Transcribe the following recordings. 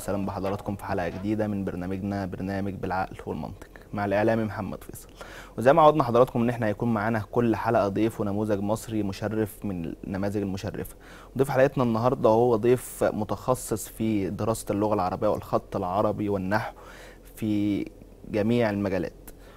وسهلا بحضراتكم في حلقه جديده من برنامجنا برنامج بالعقل والمنطق مع الاعلامي محمد فيصل وزي ما عودنا حضراتكم ان احنا هيكون معانا كل حلقه ضيف ونموذج مصري مشرف من النماذج المشرفه ضيف حلقتنا النهارده هو ضيف متخصص في دراسه اللغه العربيه والخط العربي والنحو في جميع المجالات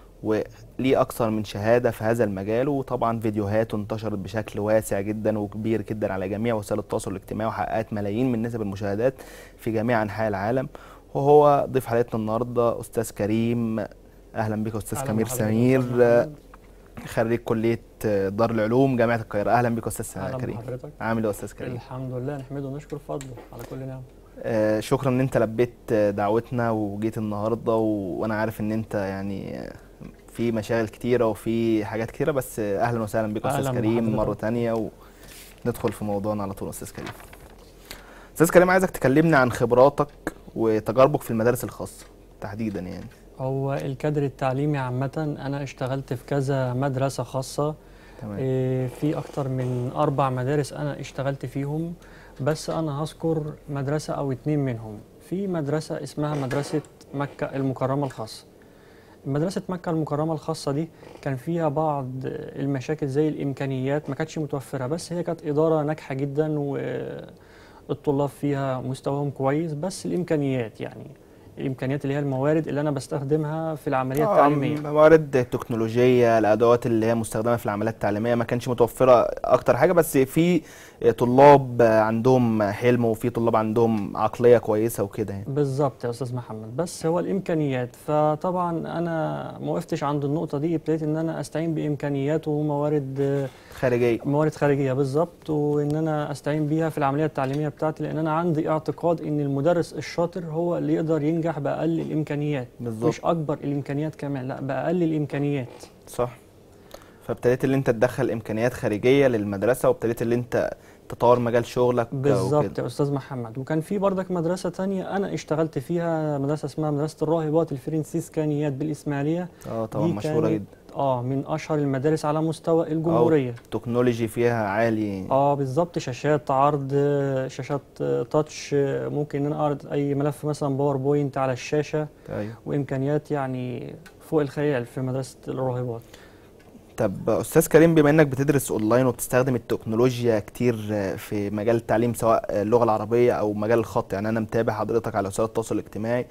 وليه اكثر من شهاده في هذا المجال وطبعا فيديوهاته انتشرت بشكل واسع جدا وكبير جدا على جميع وسائل التواصل الاجتماعي وحققت ملايين من نسب المشاهدات في جميع انحاء العالم وهو ضيف حلقتنا النهارده استاذ كريم اهلا بك استاذ أهلاً كمير بحضرتك سمير أستاذ محمد. خريج كليه دار العلوم جامعه القاهره اهلا بك استاذ اهلا كريم بحضرتك عامل ايه يا استاذ كريم الحمد لله نحمده ونشكر فضله على كل نعم آه، شكرا ان انت لبيت دعوتنا وجيت النهارده و... وانا عارف ان انت يعني آه، في مشاغل كتيره وفي حاجات كتيره بس آه، اهلا وسهلا بك يا استاذ أهلاً كريم بحضرتك. مره تانية وندخل في موضوعنا على طول يا استاذ كريم استاذ كريم عايزك تكلمنا عن خبراتك وتجاربك في المدارس الخاصه تحديدا يعني هو الكادر التعليمي عامة أنا اشتغلت في كذا مدرسة خاصة تمام إيه، في أكتر من أربع مدارس أنا اشتغلت فيهم بس أنا هذكر مدرسة أو اتنين منهم في مدرسة اسمها مدرسة مكة المكرمة الخاصة مدرسة مكة المكرمة الخاصة دي كان فيها بعض المشاكل زي الإمكانيات ما كانتش متوفرة بس هي كانت إدارة ناجحة جدا والطلاب فيها مستواهم كويس بس الإمكانيات يعني الإمكانيات اللي هي الموارد اللي أنا بستخدمها في العملية آه، التعليمية موارد تكنولوجية الأدوات اللي هي مستخدمة في العمليات التعليمية ما كانش متوفرة أكتر حاجة بس في طلاب عندهم حلم وفي طلاب عندهم عقلية كويسة وكده يعني بالظبط يا استاذ محمد بس هو الامكانيات فطبعا انا ما وقفتش عند النقطه دي ابتديت ان انا استعين بامكانيات وموارد خارجية موارد خارجيه بالظبط وان انا استعين بيها في العمليه التعليميه بتاعتي لان انا عندي اعتقاد ان المدرس الشاطر هو اللي يقدر ينجح باقل الامكانيات بالظبط مش اكبر الامكانيات كمان لا باقل الامكانيات صح فابتديت اللي انت تدخل امكانيات خارجيه للمدرسه وابتديت اللي انت تطور مجال شغلك بالظبط وكده. يا استاذ محمد وكان في بردك مدرسه تانية انا اشتغلت فيها مدرسه اسمها مدرسه الراهبات الفرنسيسكانيات بالاسماعيليه اه طبعا دي مشهوره كانت- جدا اه من اشهر المدارس على مستوى الجمهوريه التكنولوجي فيها عالي اه بالظبط شاشات عرض آه، شاشات آه، تاتش آه، ممكن ان انا اعرض اي ملف مثلا باوربوينت على الشاشه ايوه وامكانيات يعني فوق الخيال في مدرسه الراهبات طب استاذ كريم بما انك بتدرس اونلاين وبتستخدم التكنولوجيا كتير في مجال التعليم سواء اللغه العربيه او مجال الخط يعني انا متابع حضرتك على وسائل التواصل الاجتماعي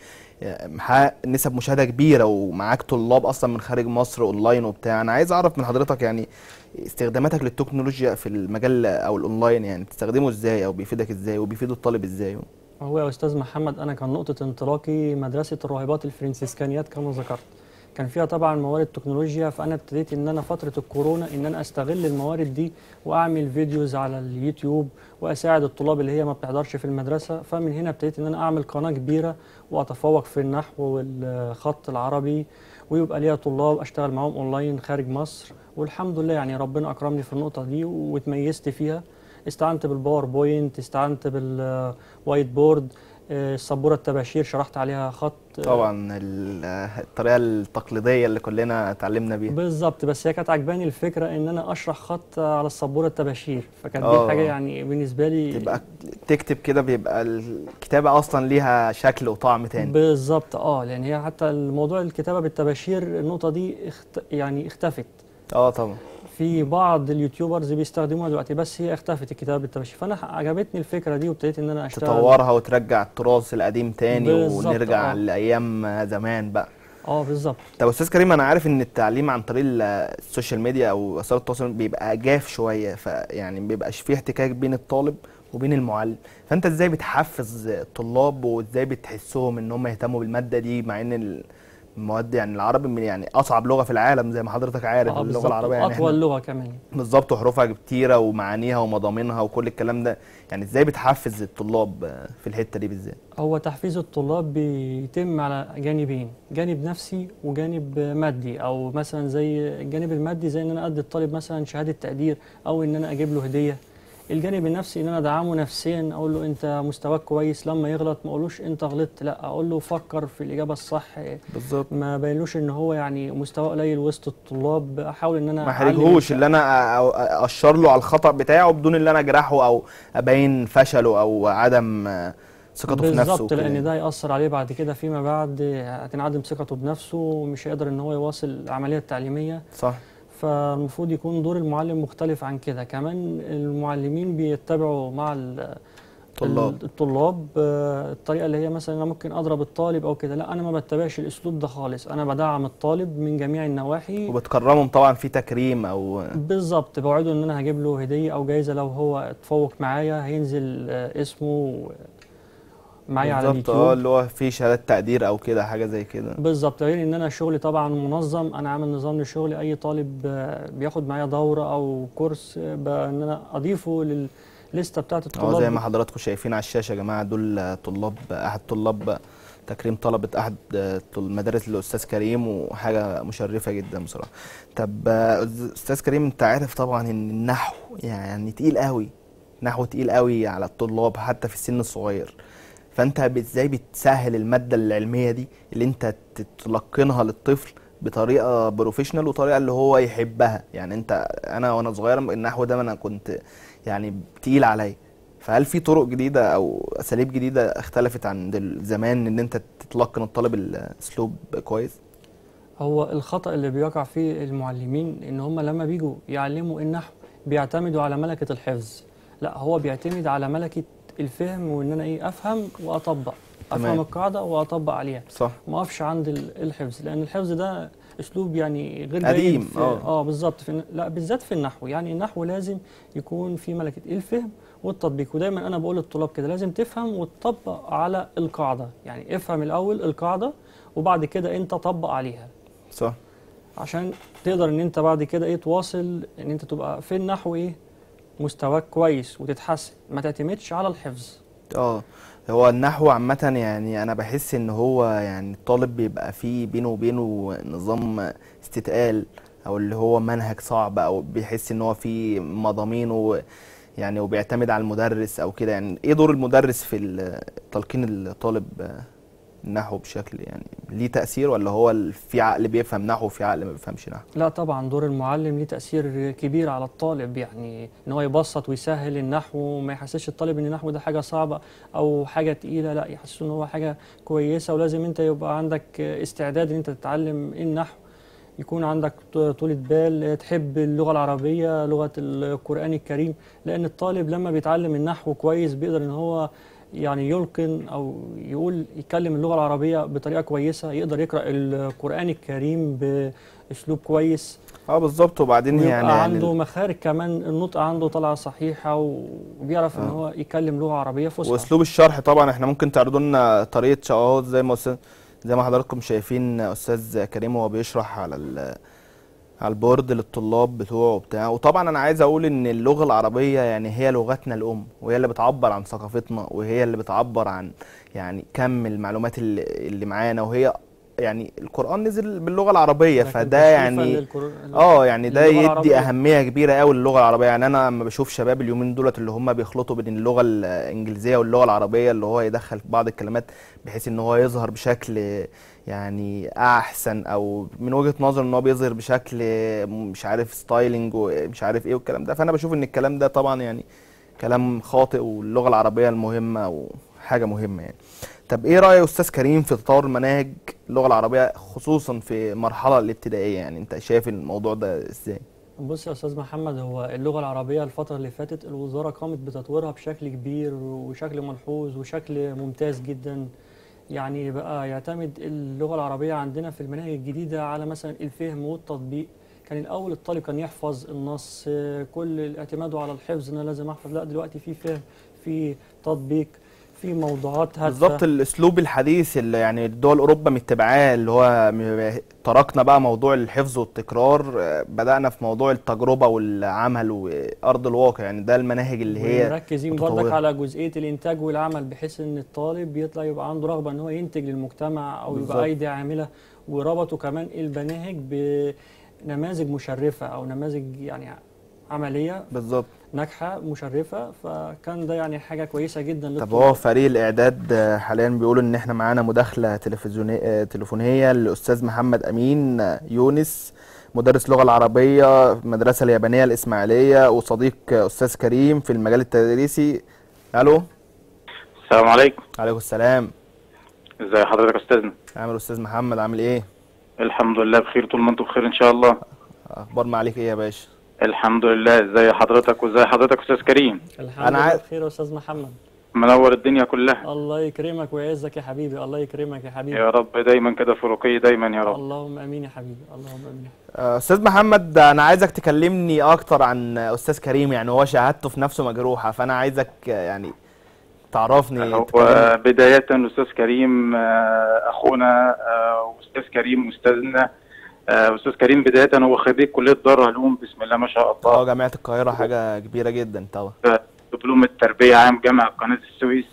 محقق نسب مشاهده كبيره ومعاك طلاب اصلا من خارج مصر اونلاين وبتاع انا عايز اعرف من حضرتك يعني استخداماتك للتكنولوجيا في المجال او الاونلاين يعني بتستخدمه ازاي او بيفيدك ازاي وبيفيد الطالب ازاي هو يا استاذ محمد انا كان نقطه انطلاقي مدرسه الراهبات الفرنسيسكانيات كما ذكرت كان فيها طبعا موارد تكنولوجيا فانا ابتديت ان انا فتره الكورونا ان انا استغل الموارد دي واعمل فيديوز على اليوتيوب واساعد الطلاب اللي هي ما بتحضرش في المدرسه فمن هنا ابتديت ان انا اعمل قناه كبيره واتفوق في النحو والخط العربي ويبقى ليا طلاب اشتغل معاهم اونلاين خارج مصر والحمد لله يعني ربنا اكرمني في النقطه دي واتميزت فيها استعنت بالباوربوينت استعنت بالوايت بورد آه، السبوره التباشير شرحت عليها خط طبعا ال- الطريقه التقليديه اللي كلنا اتعلمنا بيها بالظبط بس هي كانت عجباني الفكره ان انا اشرح خط على السبوره التباشير فكانت دي آه. حاجه يعني بالنسبه لي تبقى تكتب كده بيبقى الكتابة أصلا ليها شكل وطعم تاني بالظبط اه لان هي حتى الموضوع الكتابه بالتباشير النقطه دي اخت... يعني اختفت اه طبعا في بعض اليوتيوبرز بيستخدموها دلوقتي بس هي اختفت الكتابه بالتباشير فانا عجبتني الفكره دي وابتديت ان انا اشتغل تطورها وترجع التراث القديم تاني بالظبط، ونرجع آه. لأيام زمان بقى اه بالظبط طب أستاذ كريم أنا عارف إن التعليم عن طريق ال- السوشيال ميديا أو وسائل التواصل بيبقى جاف شوية فيعني مبيبقاش فيه احتكاك بين الطالب وبين المعلم فأنت إزاي بتحفز الطلاب وإزاي بتحسهم إن هم يهتموا بالمادة دي مع إن المواد يعني العربي من يعني أصعب لغة في العالم زي ما حضرتك عارف اه اللغة بالظبط العربية يعني اطول إحنا- لغه كمان بالظبط وحروفها كتيرة ومعانيها ومضامينها وكل الكلام ده يعني ازاي بتحفز الطلاب آه، في الحتة دي بالذات هو تحفيز الطلاب بيتم على جانبين جانب نفسي وجانب مادي او مثلا زي الجانب المادي زي ان انا ادي الطالب مثلا شهاده تقدير او ان انا اجيب له هديه الجانب النفسي ان انا ادعمه نفسيا اقول له انت مستواك كويس لما يغلط ما اقولوش انت غلطت لا اقول له فكر في الاجابه الصح بالظبط ما بينلوش ان هو يعني مستواه قليل وسط الطلاب احاول ان انا ما أعلم احرجهوش اللي انا أ- أ- اشر له على الخطأ بتاعه بدون اللي انا اجرحه او ابين فشله او عدم آه، ثقته في نفسه بالظبط وكده لان يعني. ده هيأثر عليه بعد كده فيما بعد هتنعدم ثقته بنفسه ومش هيقدر ان هو يواصل العمليه التعليميه صح فالمفروض يكون دور المعلم مختلف عن كده كمان المعلمين بيتبعوا مع ال- طلاب الطلاب آه، الطريقه اللي هي مثلا انا ممكن اضرب الطالب او كده لا انا ما بتبعش الاسلوب ده خالص انا بدعم الطالب من جميع النواحي وبتكرمهم طبعا في تكريم او بالظبط بوعده ان انا هجيب له هديه او جايزه لو هو اتفوق معايا هينزل آه، اسمه معايا على بالظبط اه اليوتيوب اللي هو في شهادات تقدير او كده حاجه زي كده بالظبط غير ان انا شغلي طبعا منظم انا عامل نظام لشغلي اي طالب آه، بياخد معايا دوره او كورس آه، ب- ان انا اضيفه للليسته بتاعت اه الطلاب زي ما حضراتكم شايفين على الشاشه يا جماعه دول طلاب احد طلاب تكريم طلبه احد طل- مدارس الاستاذ كريم وحاجه مشرفه جدا بصراحه طب آه، استاذ كريم انت عارف طبعا ان النحو يعني تقيل قوي نحو تقيل قوي على الطلاب حتى في السن الصغير فانت ب- ازاي بتسهل الماده العلميه دي اللي انت تلقنها للطفل بطريقه بروفيشنال وطريقه اللي هو يحبها يعني انت انا وانا صغير النحو ده انا كنت يعني تقيل عليا فهل في طرق جديده او اساليب جديده اختلفت عن دل- زمان ان انت تتلقن الطالب الاسلوب كويس هو الخطأ اللي بيقع فيه المعلمين ان هم لما بيجوا يعلموا النحو بيعتمدوا على ملكة الحفظ لا هو بيعتمد على ملكة الفهم وان انا ايه افهم واطبق تمام. افهم القاعدة واطبق عليها صح ما اقفش عند ال- الحفظ لان الحفظ ده اسلوب يعني غير قديم، جيد في آه. اه بالظبط في الن- لا بالذات في النحو يعني النحو لازم يكون في ملكة الفهم والتطبيق ودايما انا بقول للطلاب كده لازم تفهم وتطبق على القاعدة يعني افهم الاول القاعدة وبعد كده انت طبق عليها صح عشان تقدر ان انت بعد كده ايه تواصل ان انت تبقى في النحو ايه مستواك كويس وتتحسن ما تعتمدش على الحفظ اه هو النحو عامة يعني أنا بحس إن هو يعني الطالب بيبقى فيه بينه وبينه نظام استتقال أو اللي هو منهج صعب أو بيحس إن هو فيه مضامين و يعني وبيعتمد على المدرس أو كده يعني إيه دور المدرس في ال- تلقين الطالب النحو بشكل يعني ليه تأثير ولا هو ال- في عقل بيفهم نحو وفي عقل ما بيفهمش نحو؟ لا طبعا دور المعلم ليه تأثير كبير على الطالب يعني ان هو يبسط ويسهل النحو وما يحسسش الطالب ان النحو ده حاجة صعبة او حاجة تقيلة لا يحسسه ان هو حاجة كويسة ولازم انت يبقى عندك استعداد ان انت تتعلم النحو يكون عندك ط- طولة بال تحب اللغة العربية لغة القرآن الكريم لأن الطالب لما بيتعلم النحو كويس بيقدر إن هو يعني يلقن أو يقول يتكلم اللغة العربية بطريقة كويسة يقدر يقرأ القرآن الكريم بأسلوب كويس اه بالظبط وبعدين ويبقى يعني عنده مخارج كمان النطق عنده طالعة صحيحة وبيعرف إن آه. هو يتكلم لغة عربية فصحى واسلوب الشرح طبعا احنا ممكن تعرضوا لنا طريقه ش- اهو زي ما استاذ زي ما حضراتكم شايفين استاذ كريم وهو بيشرح على ال على البورد للطلاب بتوعه وبتاع وطبعا انا عايز اقول ان اللغه العربيه يعني هي لغتنا الام وهي اللي بتعبر عن ثقافتنا وهي اللي بتعبر عن يعني كم المعلومات اللي, اللي معانا وهي يعني القران نزل باللغه العربيه لكن فده تشريفاً يعني للقر- اه يعني ده للغة يدي العربية. اهميه كبيره قوي للغه العربيه يعني انا لما بشوف شباب اليومين دولت اللي هم بيخلطوا بين اللغه الانجليزيه واللغه العربيه اللي هو يدخل في بعض الكلمات بحيث ان هو يظهر بشكل يعني احسن او من وجهه نظر ان هو بيظهر بشكل مش عارف ستايلنج ومش عارف ايه والكلام ده فانا بشوف ان الكلام ده طبعا يعني كلام خاطئ واللغه العربيه المهمه وحاجه مهمه يعني طب ايه راي استاذ كريم في تطور مناهج اللغه العربيه خصوصا في المرحله الابتدائيه يعني انت شايف الموضوع ده ازاي بص يا استاذ محمد هو اللغه العربيه الفتره اللي فاتت الوزاره قامت بتطويرها بشكل كبير وشكل ملحوظ وشكل ممتاز جدا يعني بقى يعتمد اللغه العربيه عندنا في المناهج الجديده على مثلا الفهم والتطبيق كان الاول الطالب كان يحفظ النص آه، كل اعتماده على الحفظ ان انا لازم احفظ لا دلوقتي في فهم في تطبيق في موضوعات هادفه بالظبط الاسلوب الحديث اللي يعني دول اوروبا متبعاه اللي هو م- تركنا بقى موضوع الحفظ والتكرار آه، بدانا في موضوع التجربه والعمل وارض الواقع يعني ده المناهج اللي هي مركزين برضك متطورة. على جزئيه الانتاج والعمل بحيث ان الطالب يطلع يبقى عنده رغبه ان هو ينتج للمجتمع او بالظبط. يبقى ايدي عامله وربطوا كمان المناهج بنماذج مشرفه او نماذج يعني عمليه بالظبط ناجحه مشرفه فكان ده يعني حاجه كويسه جدا طب للطلاب. هو فريق الاعداد آه، حاليا بيقولوا ان احنا معانا مداخله تلفزيونيه آه، تليفونيه للاستاذ محمد امين آه، يونس مدرس اللغه العربيه في المدرسه اليابانيه الاسماعيليه وصديق آه، استاذ كريم في المجال التدريسي الو السلام عليكم عليكم السلام ازي حضرتك يا استاذنا عامل استاذ محمد عامل ايه الحمد لله بخير طول ما انتم بخير ان شاء الله اخبار ما عليك ايه يا باشا الحمد لله ازي حضرتك وازي حضرتك استاذ كريم الحمد أنا لله عا- بخير يا استاذ محمد منور الدنيا كلها الله يكرمك ويعزك يا حبيبي الله يكرمك يا حبيبي يا رب دايما كده في رقي دايما يا رب اللهم امين يا حبيبي اللهم امين آه، استاذ محمد انا عايزك تكلمني اكتر عن استاذ كريم يعني هو شهادته في نفسه مجروحه فانا عايزك آه، يعني تعرفني هو تكلمني. بداية استاذ كريم آه، اخونا آه، واستاذ كريم استاذنا آه، استاذ كريم بداية هو خريج كلية دار علوم بسم الله ما شاء الله اه جامعه القاهره حاجه كبيره جدا طبعا دبلوم التربية عام جامعة قناة السويس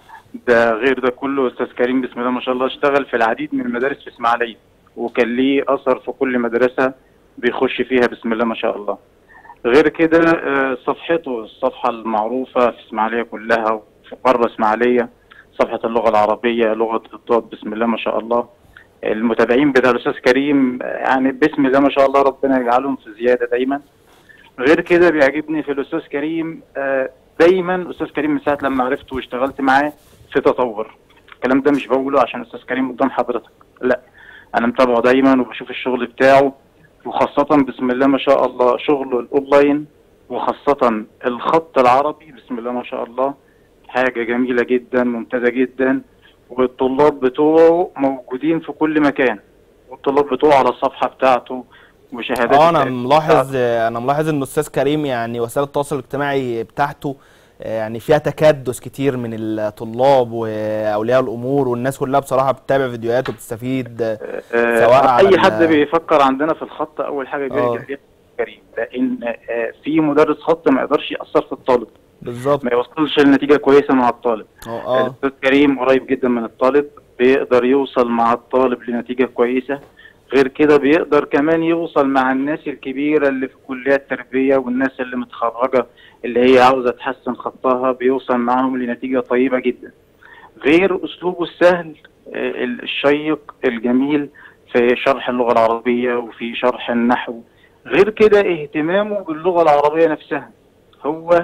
ده غير ده كله أستاذ كريم بسم الله ما شاء الله اشتغل في العديد من المدارس في إسماعيلية وكان ليه أثر في كل مدرسة بيخش فيها بسم الله ما شاء الله غير كده آه، صفحته الصفحة المعروفة في إسماعيلية كلها وفي بره إسماعيلية صفحة اللغة العربية لغة الضاد بسم الله ما شاء الله المتابعين بتاع الأستاذ كريم آه، يعني بسم الله ما شاء الله ربنا يجعلهم في زيادة دايما غير كده بيعجبني في الاستاذ كريم آه، دايما استاذ كريم من ساعه لما عرفته واشتغلت معاه في تطور الكلام ده مش بقوله عشان استاذ كريم قدام حضرتك لا انا متابعه دايما وبشوف الشغل بتاعه وخاصه بسم الله ما شاء الله شغله الاونلاين وخاصه الخط العربي بسم الله ما شاء الله حاجه جميله جدا ممتازه جدا والطلاب بتوعه موجودين في كل مكان والطلاب بتوعه على الصفحه بتاعته وشهادات اه انا التقدير ملاحظ انا ملاحظ ان استاذ كريم يعني وسائل التواصل الاجتماعي بتاعته آه، يعني فيها تكدس كتير من الطلاب واولياء الامور والناس كلها بصراحه بتتابع فيديوهاته وبتستفيد آه، آه، سواء على اي ال- حد بيفكر عندنا في الخط اول حاجه آه. بيرجع ليها كريم لان آه، في مدرس خط ما يقدرش ياثر في الطالب بالظبط ما يوصلش لنتيجه كويسه مع الطالب اه اه الاستاذ كريم قريب جدا من الطالب بيقدر يوصل مع الطالب لنتيجه كويسه غير كده بيقدر كمان يوصل مع الناس الكبيره اللي في كليات التربيه والناس اللي متخرجه اللي هي عاوزه تحسن خطها بيوصل معاهم لنتيجه طيبه جدا غير اسلوبه السهل آه، الشيق الجميل في شرح اللغه العربيه وفي شرح النحو غير كده اهتمامه باللغه العربيه نفسها هو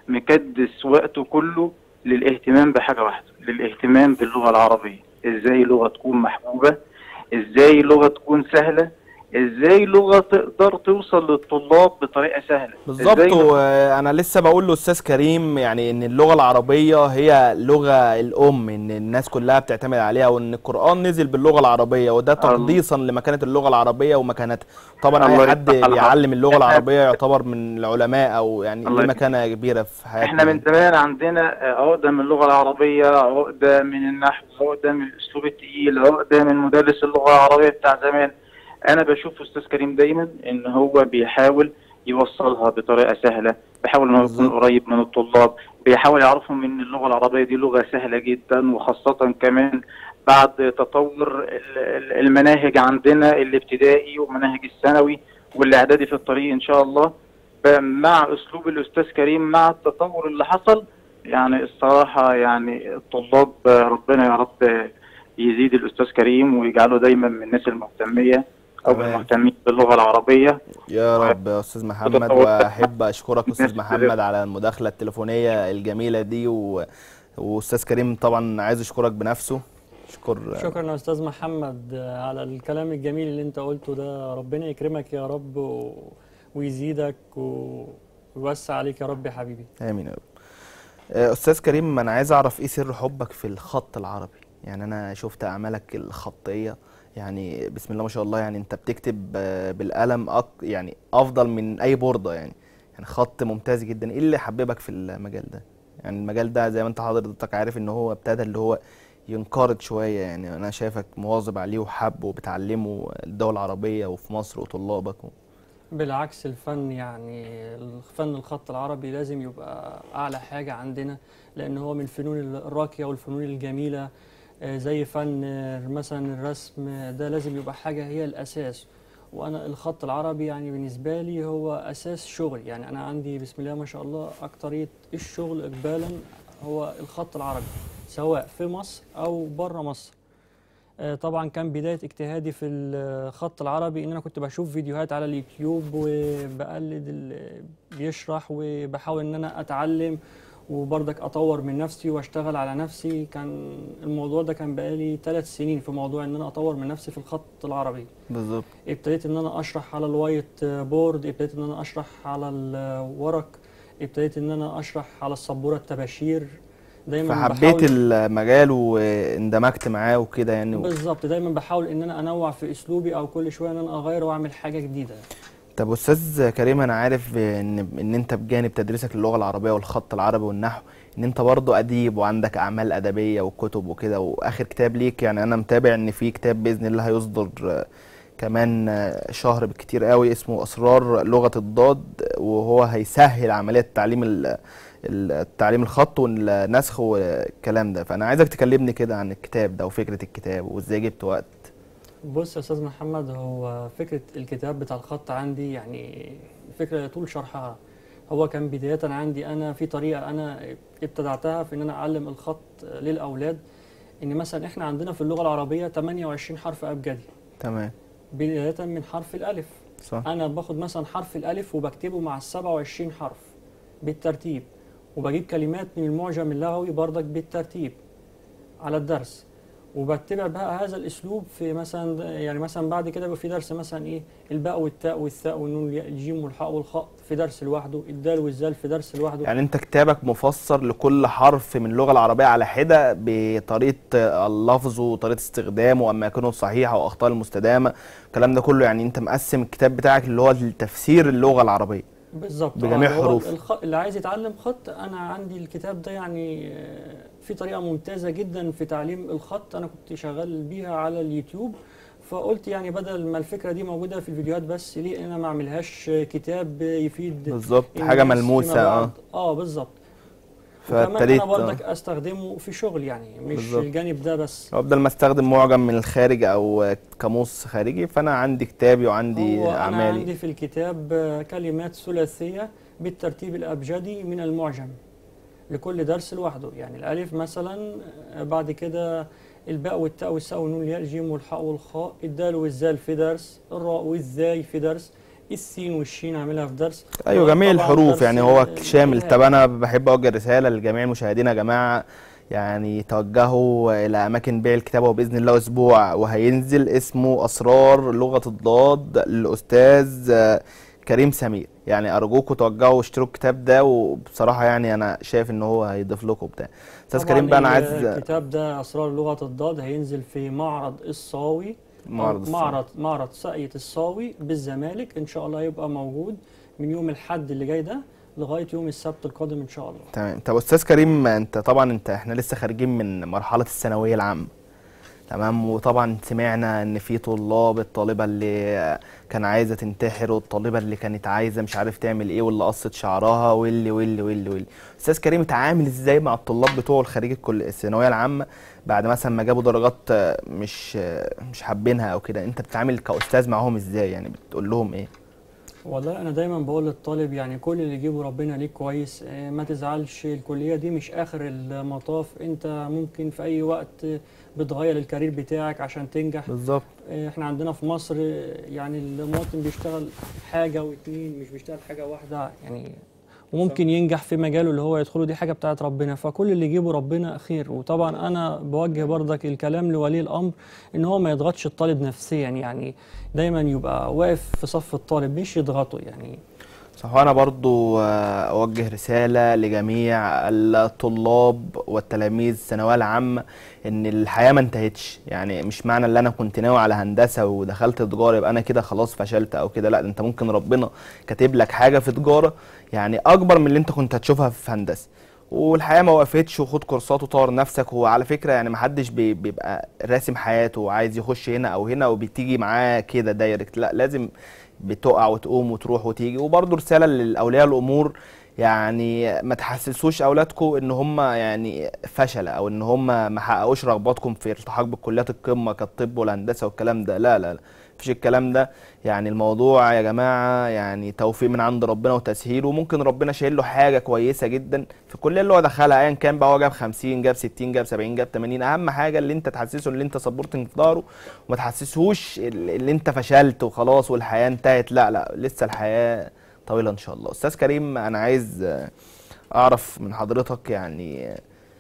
مكدس وقته كله للاهتمام بحاجه واحده للاهتمام باللغه العربيه ازاي لغه تكون محبوبه ازاي لغه تكون سهله ازاي لغه تقدر توصل للطلاب بطريقه سهله بالظبط إزاي وانا لسه بقول لاستاذ كريم يعني ان اللغه العربيه هي لغه الام ان الناس كلها بتعتمد عليها وان القران نزل باللغه العربيه وده تقديسا لمكانه اللغه العربيه ومكانتها طبعا الله اي حد يفتح على بيعلم اللغه إحنا- العربيه يعتبر من العلماء او يعني الله ليه يفتح. مكانه كبيره في حياتنا احنا من زمان عندنا عقده من اللغه العربيه عقده من النحو عقده من الاسلوب التقيل عقده من مدرس اللغه العربيه بتاع زمان انا بشوف استاذ كريم دايما ان هو بيحاول يوصلها بطريقه سهله بيحاول ان هو يكون بالظبط. قريب من الطلاب بيحاول يعرفهم ان اللغه العربيه دي لغه سهله جدا وخاصه كمان بعد تطور ال- ال- المناهج عندنا الابتدائي ومناهج الثانوي والاعدادي في الطريق ان شاء الله ب- مع اسلوب الاستاذ كريم مع التطور اللي حصل يعني الصراحه يعني الطلاب آه، ربنا يا رب آه، يزيد الاستاذ كريم ويجعله دايما من الناس المهتميه او تمام. المهتمين باللغه العربيه يا رب يا استاذ محمد وتطور. واحب اشكرك استاذ الناس محمد على المداخله التليفونيه الجميله دي و... واستاذ كريم طبعا عايز اشكرك بنفسه شكر شكرا يا استاذ محمد آه، على الكلام الجميل اللي انت قلته ده ربنا يكرمك يا رب و... ويزيدك و... ويوسع عليك يا رب يا حبيبي امين يا رب آه، استاذ كريم انا عايز اعرف ايه سر حبك في الخط العربي يعني انا شفت اعمالك الخطيه يعني بسم الله ما شاء الله يعني انت بتكتب آه، بالقلم أك يعني افضل من اي بورده يعني يعني خط ممتاز جدا ايه اللي حببك في المجال ده يعني المجال ده زي ما انت حضرتك عارف ان هو ابتدى اللي هو ينقرض شويه يعني انا شايفك مواظب عليه وحبه وبتعلمه الدول العربيه وفي مصر وطلابك و... بالعكس الفن يعني الفن الخط العربي لازم يبقى أعلى حاجة عندنا لأن هو من الفنون الراقية والفنون الجميلة آه، زي فن آه، مثلا الرسم آه، ده لازم يبقى حاجة هي الأساس وأنا الخط العربي يعني بالنسبة لي هو أساس شغل يعني أنا عندي بسم الله ما شاء الله أكترية الشغل إقبالا هو الخط العربي سواء في مصر أو بره مصر آه، طبعا كان بداية اجتهادي في الخط العربي ان انا كنت بشوف فيديوهات على اليوتيوب وبقلد اللي بيشرح وبحاول ان انا اتعلم وبرضك اطور من نفسي واشتغل على نفسي كان الموضوع ده كان بقالي ثلاث سنين في موضوع ان انا اطور من نفسي في الخط العربي بالظبط ابتديت ان انا اشرح على الوايت بورد ابتديت ان انا اشرح على الورق ابتديت ان انا اشرح على السبوره التباشير دايما فحبيت بحاول المجال واندمجت معاه وكده يعني و... بالظبط دايما بحاول ان انا انوع في اسلوبي او كل شويه ان انا اغير واعمل حاجه جديده طب استاذ كريم انا عارف ان ان انت بجانب تدريسك للغه العربيه والخط العربي والنحو ان انت برضه اديب وعندك اعمال ادبيه وكتب وكده واخر كتاب ليك يعني انا متابع ان في كتاب باذن الله هيصدر آه، كمان آه، شهر بالكتير قوي اسمه اسرار لغه الضاد وهو هيسهل عمليه تعليم ال- ال- التعليم الخط والنسخ والكلام ده فانا عايزك تكلمني كده عن الكتاب ده وفكره الكتاب وازاي جبت وقت بص يا استاذ محمد هو فكره الكتاب بتاع الخط عندي يعني فكره طول شرحها هو كان بدايه عندي انا في طريقه انا ابتدعتها في ان انا اعلم الخط للاولاد ان مثلا احنا عندنا في اللغه العربيه 28 حرف ابجدي تمام بدايه من حرف الالف صح انا باخد مثلا حرف الالف وبكتبه مع ال 27 حرف بالترتيب وبجيب كلمات من المعجم اللغوي برضك بالترتيب على الدرس وبتبع بقى هذا الاسلوب في مثلا يعني مثلا بعد كده يبقى في درس مثلا ايه الباء والتاء والثاء والنون والياء الجيم والحاء والخاء في درس لوحده الدال والزال في درس لوحده يعني انت كتابك مفسر لكل حرف من اللغه العربيه على حده بطريقه اللفظ وطريقه استخدامه واماكنه الصحيحه واخطاء المستدامه الكلام ده كله يعني انت مقسم الكتاب بتاعك اللي هو التفسير اللغه العربيه بالظبط بجميع آه، هو حروف. الخ... اللي عايز يتعلم خط انا عندي الكتاب ده يعني آه، في طريقه ممتازه جدا في تعليم الخط انا كنت شغال بيها على اليوتيوب فقلت يعني بدل ما الفكره دي موجوده في الفيديوهات بس ليه انا ما اعملهاش كتاب يفيد بالظبط حاجه الناس ملموسه فيما اه بعد. اه بالظبط وكمان فابتديت انا آه. برضك استخدمه في شغل يعني مش بالظبط. الجانب ده بس لو بدل ما استخدم معجم من الخارج او قاموس خارجي فانا عندي كتابي وعندي هو انا اعمالي عندي في الكتاب آه، كلمات ثلاثيه بالترتيب الابجدي من المعجم لكل درس لوحده يعني الالف مثلا آه، بعد كده الباء والتاء والساء والنون والياء الجيم والحاء والخاء الدال والزال في درس الراء والزاي في درس السين والشين عاملها في درس ايوه جميع طبعاً الحروف درس يعني هو ال- شامل الإلهام. طب انا بحب اوجه رساله لجميع المشاهدين يا جماعه يعني توجهوا الى اماكن بيع الكتاب وباذن الله اسبوع وهينزل اسمه اسرار لغه الضاد للاستاذ آه، كريم سمير يعني ارجوكم توجهوا واشتروا الكتاب ده وبصراحه يعني انا شايف ان هو هيضيف لكم بتاع استاذ طبعاً كريم بقى انا عايز الكتاب ده اسرار لغه الضاد هينزل في معرض الصاوي معرض أو الصاوي. معرض معرض ساقية الصاوي بالزمالك ان شاء الله هيبقى موجود من يوم الحد اللي جاي ده لغايه يوم السبت القادم ان شاء الله تمام طب استاذ كريم انت طبعا انت احنا لسه خارجين من مرحله الثانويه العامه تمام وطبعا سمعنا ان في طلاب الطالبه اللي كان عايزه تنتحر والطالبه اللي كانت عايزه مش عارف تعمل ايه واللي قصت شعرها واللي واللي واللي واللي استاذ كريم اتعامل ازاي مع الطلاب بتوعه الخريج الكل الثانويه العامه بعد مثلا ما جابوا درجات آه، مش آه، مش حابينها او كده انت بتتعامل كاستاذ معاهم ازاي يعني بتقول لهم ايه والله انا دايما بقول للطالب يعني كل اللي يجيبه ربنا ليك كويس آه، ما تزعلش الكليه دي مش اخر المطاف انت ممكن في اي وقت بتغير الكارير بتاعك عشان تنجح بالظبط آه، احنا عندنا في مصر آه، يعني المواطن بيشتغل حاجه واتنين مش بيشتغل حاجه واحده يعني وممكن ينجح في مجاله اللي هو يدخله دي حاجه بتاعت ربنا فكل اللي يجيبه ربنا خير وطبعا انا بوجه برضك الكلام لولي الامر ان هو ما يضغطش الطالب نفسيا يعني دايما يبقى واقف في صف الطالب مش يضغطه يعني صح وانا برضو آه، اوجه رساله لجميع الطلاب والتلاميذ الثانويه العامه ان الحياه ما انتهتش يعني مش معنى ان انا كنت ناوي على هندسه ودخلت تجاره يبقى انا كده خلاص فشلت او كده لا ده انت ممكن ربنا كاتب لك حاجه في تجاره يعني اكبر من اللي انت كنت هتشوفها في هندسه والحياه ما وقفتش وخد كورسات وطور نفسك وعلى فكره يعني ما حدش بي- بيبقى راسم حياته وعايز يخش هنا او هنا وبتيجي معاه كده دايركت لا لازم بتقع وتقوم وتروح وتيجي وبرضه رساله لاولياء الامور يعني ما تحسسوش اولادكم ان هم يعني فشل او ان هم ما حققوش رغباتكم في الالتحاق بالكليات القمه كالطب والهندسه والكلام ده لا لا لا مفيش الكلام ده يعني الموضوع يا جماعه يعني توفيق من عند ربنا وتسهيل وممكن ربنا شايل له حاجه كويسه جدا في الكليه اللي هو دخلها ايا كان بقى هو جاب 50 جاب 60 جاب 70 جاب 80 اهم حاجه اللي انت تحسسه اللي انت سبورتنج في ظهره وما تحسسهوش اللي انت فشلت وخلاص والحياه انتهت لا لا لسه الحياه طويله ان شاء الله استاذ كريم انا عايز آه، اعرف من حضرتك يعني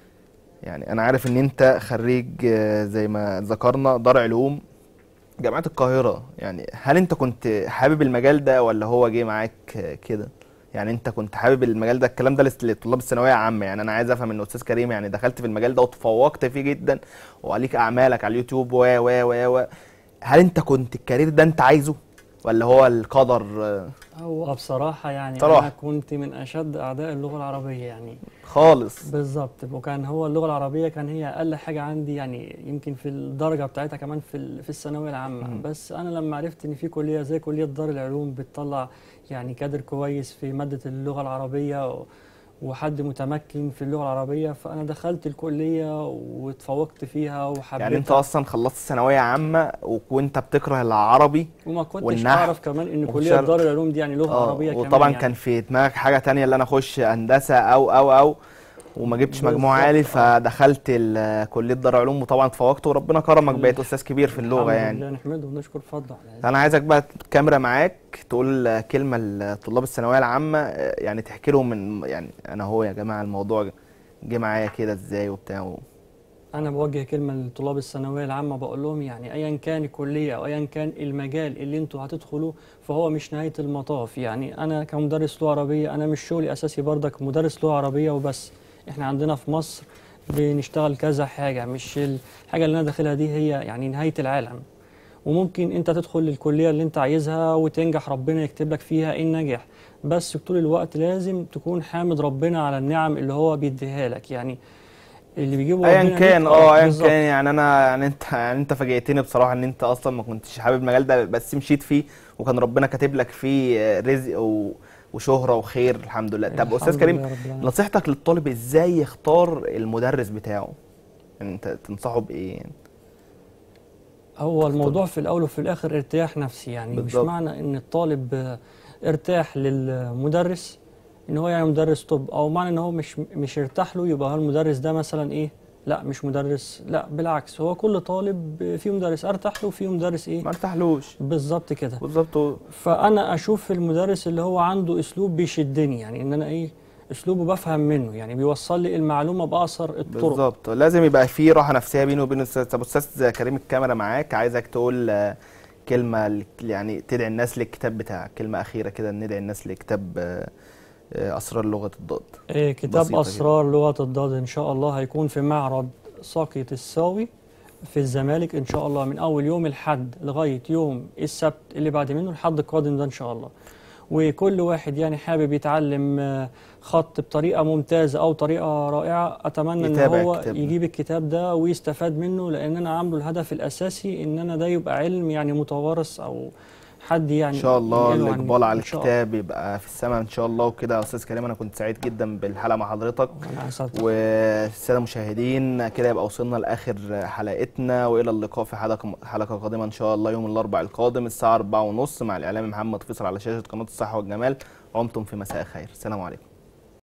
يعني انا عارف ان انت خريج آه، زي ما ذكرنا دار علوم جامعة القاهرة يعني هل انت كنت حابب المجال ده ولا هو جه معاك آه، كده يعني انت كنت حابب المجال ده الكلام ده لس- لطلاب الثانوية عامة يعني انا عايز افهم ان استاذ كريم يعني دخلت في المجال ده وتفوقت فيه جدا وعليك اعمالك على اليوتيوب و و و و هل انت كنت الكارير ده انت عايزه ولا هو القدر آه، هو بصراحة يعني صراحة. أنا كنت من أشد أعداء اللغة العربية يعني خالص بالظبط وكان هو اللغة العربية كان هي أقل حاجة عندي يعني يمكن في الدرجة بتاعتها كمان في ال- في الثانوية العامة مم. بس أنا لما عرفت إن في كلية زي كلية دار العلوم بتطلع يعني كادر كويس في مادة اللغة العربية و- وحد متمكن في اللغة العربية فأنا دخلت الكلية واتفوقت فيها وحبيتها يعني انت اصلا خلصت ثانوية عامة وانت بتكره العربي وما كنتش والنحو أعرف كمان إن وكنتش كلية أعرف- دار العلوم دي يعني لغة اه عربية كمان وطبعا يعني. كان في دماغك حاجة تانية اللي انا اخش هندسة او او او وما جبتش مجموع بالظبط، عالي اه. فدخلت ال- كلية دار علوم وطبعا اتفوقت وربنا كرمك بقيت الحمد استاذ كبير في اللغة الحمد يعني لله نحمده ونشكر فضله على ذلك. انا عايزك بقى الكاميرا معاك تقول كلمة لطلاب الثانوية العامة اه، يعني تحكي لهم من يعني انا هو يا جماعة الموضوع جه معايا كده ازاي وبتاع و- أنا بوجه كلمة لطلاب الثانوية العامة بقول لهم يعني أيا كان الكلية أو أيا كان المجال اللي أنتوا هتدخلوه فهو مش نهاية المطاف يعني أنا كمدرس لغة عربية أنا مش شغلي أساسي برضك مدرس لغة عربية وبس إحنا عندنا في مصر بنشتغل كذا حاجة مش الحاجة اللي أنا داخلها دي هي يعني نهاية العالم وممكن أنت تدخل الكلية اللي أنت عايزها وتنجح ربنا يكتب لك فيها النجاح بس طول الوقت لازم تكون حامد ربنا على النعم اللي هو بيديها لك يعني اللي بيجيبه ايا ربنا كان ليك، اه ايا بالظبط. كان يعني انا يعني انت يعني انت فاجئتني بصراحه ان انت اصلا ما كنتش حابب المجال ده بس مشيت فيه وكان ربنا كاتب لك فيه آه، رزق و... وشهره وخير الحمد لله طب استاذ الحمد كريم لله رب العالمين. نصيحتك للطالب ازاي يختار المدرس بتاعه يعني انت تنصحه بايه يعني هو الموضوع في الاول وفي الاخر ارتياح نفسي يعني بالظبط. مش معنى ان الطالب آه، ارتاح للمدرس ان هو يعني مدرس طب او معنى ان هو مش مش ارتاح له يبقى هو المدرس ده مثلا ايه لا مش مدرس لا بالعكس هو كل طالب فيه مدرس ارتاح له وفيه مدرس ايه ما ارتاحلوش بالظبط كده بالظبط فانا اشوف المدرس اللي هو عنده اسلوب بيشدني يعني ان انا ايه اسلوبه بفهم منه يعني بيوصل لي المعلومه باقصر الطرق بالظبط لازم يبقى في راحه نفسيه بينه وبين الاستاذ طب استاذ كريم الكاميرا معاك عايزك تقول آه، كلمه ل- يعني تدعي الناس للكتاب بتاعك كلمه اخيره كده ندعي الناس لكتاب آه، آه، اسرار لغه الضاد إيه كتاب بسيطة أسرار لغة الضاد إن شاء الله هيكون في معرض ساقية الساوي في الزمالك إن شاء الله من أول يوم الحد لغاية يوم السبت اللي بعد منه الحد القادم ده إن شاء الله وكل واحد يعني حابب يتعلم آه، خط بطريقة ممتازة أو طريقة رائعة أتمنى إن يتابع هو الكتاب ده. يجيب الكتاب ده ويستفاد منه لأن أنا عامله الهدف الأساسي إن أنا ده يبقى علم يعني متوارث أو حد يعني ان شاء الله ينقله عني. الاقبال على إن شاء الله. الكتاب يبقى في السماء ان شاء الله وكده يا استاذ كريم انا كنت سعيد جدا بالحلقه مع حضرتك أنا أسعد والساده المشاهدين كده يبقى وصلنا لاخر حلقتنا والى اللقاء في حلقه حلقه قادمه ان شاء الله يوم الاربعاء القادم الساعه 4:30 مع الاعلامي محمد فيصل على شاشه قناه الصحه والجمال عمتم في مساء خير السلام عليكم